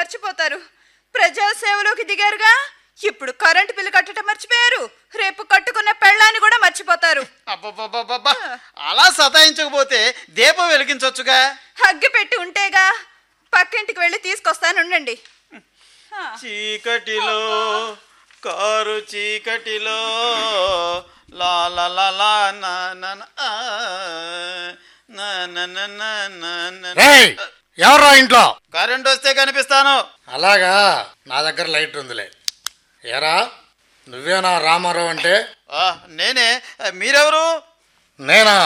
మర్చిపోతారు ప్రజాసేవలోకి దిగారుగా ఇప్పుడు current bill కట్టడం మర్చిపోయారు రేపు కట్టుకున్న పెళ్ళాన్ని కూడా మర్చిపోతారు అబ్బబ్బబ్బబ్బబ్బా అలా సతాయించకపోతే దీపం వెలిగించవచ్చుగా హగ్గి పెట్టి ఉంటేగా పక్కింటికి వెళ్ళి తీసుకొస్తానుండండి ఆ, చీకటిలో కారు చీకటిలో లా లా లా లా నా నా నా, ఆ, నా నా నా నా నా నా. రేయ్ ఎవరా ఇంట్లో కరెంట్ వస్తే కనిపిస్తాను అలాగా నా దగ్గర లైట్ ఉందిలే ఎరా నువ్వేనా రామారావు అంటే ఆ, నేనే మీరెవరు నేనా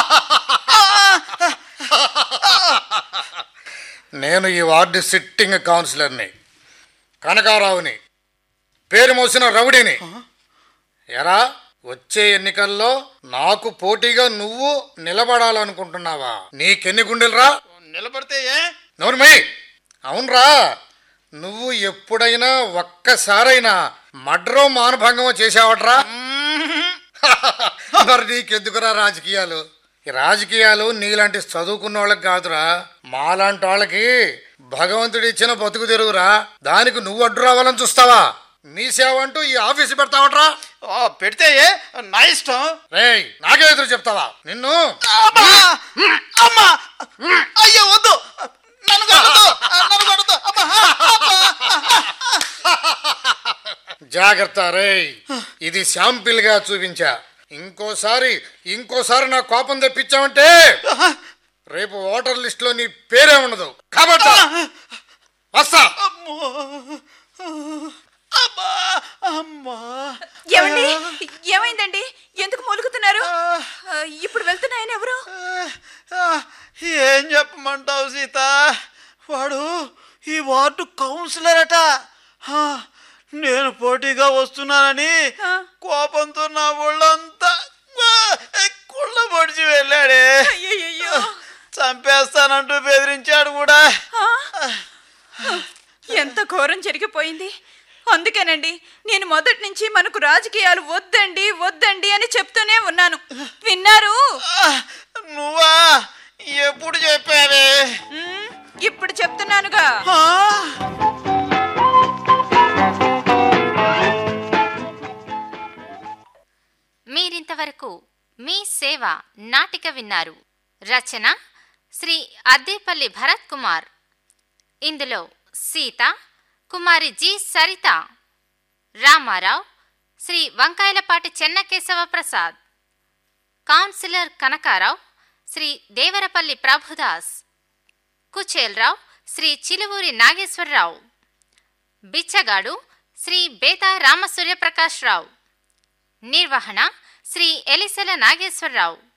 నేను ఈ వార్డు సిట్టింగ్ కౌన్సిలర్ని కనకారావుని పేరు మోసిన రౌడీని ఎరా వచ్చే ఎన్నికల్లో నాకు పోటీగా నువ్వు నిలబడాలనుకుంటున్నావా నీకెన్ని గుండెలరా నిలబడితే ఏ నోర్మై అవునరా నువ్వు ఎప్పుడైనా ఒక్కసారైనా మడ్రో మానభంగమో చేసావట్రా మరి నీకెందుకురా రాజకీయాలు ఈ రాజకీయాలు నీలాంటి చదువుకున్న వాళ్ళకి కాదురా మాలాంటి వాళ్ళకి భగవంతుడు ఇచ్చిన బతుకు తెరుగురా దానికి నువ్వు అడ్డు రావాలని చూస్తావా మీ సేవ అంటూ ఈ ఆఫీసు పెడతావట్రా ఆ, పెడితే ఏ నా ఇష్టం రేయ్ నాకే ఎదురు చెప్తావా నిన్ను అమ్మా! అమ్మా! అయ్యో వద్దు నన్ను కొట్టొద్దు! నన్ను కొట్టొద్దు! అమ్మా! అమ్మా! జాగ్రత్త రేయ్ ఇది శాంపిల్ గా చూపించా ఇంకోసారి ఇంకోసారి నా కోపం తెప్పించావంటే రేపు ఓటర్ లిస్ట్ లో నీ పేరే ఉండదు కాబట్టి వస్తా అమ్మో! అమ్మా! అమ్మా! ఏమండి ఏమైందండి ఎందుకు మూలుగుతున్నారు ఆ, ఇప్పుడు వెళ్తున్నాయని ఎవరు ఆ, ఏం చెప్పమంటావు సీత వాడు ఈ వార్డు కౌన్సిలర్ అట ఆ, నేను పోటీగా వస్తున్నానని ఆ. కోపంతో నా ఒళ్ళంతా ఆ, కుళ్ళ పొడిచి వెళ్ళాడే అయ్యయ్యో చంపేస్తానంటూ బెదిరించాడు కూడా ఎంత ఘోరం జరిగిపోయింది అందుకేనండి నేను మొదటి నుంచి మనకు రాజకీయాలు వద్దండి వద్దండి అని చెప్తూనే ఉన్నాను విన్నారు ఆ, నువ్వా ఎప్పుడు చెప్పావే మ్మ్, ఇప్పుడు చెప్తున్నానుగా ఆ? మీరింతవరకు మీ సేవ నాటిక విన్నారు రచన శ్రీ అద్దేపల్లి భరత్ కుమార్ ఇందులో సీత కుమారి జి సరిత రామారావు శ్రీ వంకాయలపాటి చెన్నకేశవ ప్రసాద్ కౌన్సిలర్ కనకారావు శ్రీ దేవరపల్లి ప్రభుదాస్ కుచేల్రావు శ్రీ చిలువూరి నాగేశ్వరరావు బిచ్చగాడు శ్రీ బేతా రామసూర్యప్రకాశ్రావు నిర్వహణ శ్రీ ఎలిసెల నాగేశ్వరరావు